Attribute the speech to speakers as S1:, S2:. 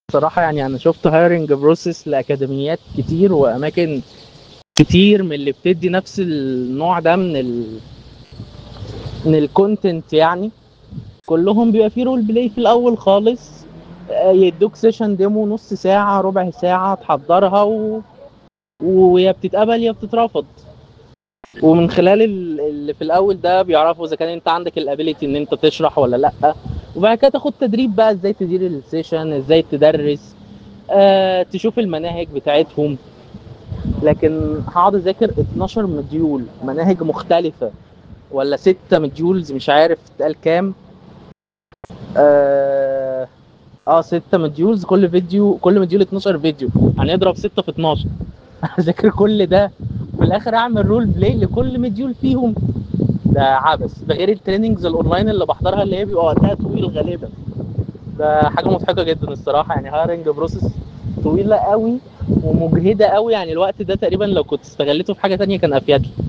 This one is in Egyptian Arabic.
S1: بصراحة يعني أنا شفت هايرنج بروسيس لأكاديميات كتير وأماكن كتير من اللي بتدي نفس النوع ده من ال من الكونتنت يعني كلهم بيبقى فيه رول بلاي في الأول خالص آه، يدوك سيشن ديمو نص ساعة ربع ساعة تحضرها و... ويا بتتقبل يا بتترفض ومن خلال ال- اللي في الأول ده بيعرفوا إذا كان أنت عندك الابيليتي إن أنت تشرح ولا لأ وبعد كده تاخد تدريب بقى ازاي تدير السيشن ازاي تدرس آه تشوف المناهج بتاعتهم لكن هقعد اذاكر 12 مديول مناهج مختلفة ولا 6 مديولز مش عارف اتقال كام اه اه 6 مديولز كل فيديو كل مديول 12 فيديو هنضرب 6 في 12 اذاكر كل ده وفي الاخر اعمل رول بلاي لكل مديول فيهم ده عبث ده غير التريننجز الاونلاين اللي بحضرها اللي هي بيبقى وقتها طويل غالبا ده حاجه مضحكه جدا الصراحه يعني هايرنج بروسيس طويله قوي ومجهده قوي يعني الوقت ده تقريبا لو كنت استغلته في حاجه تانية كان افيد لي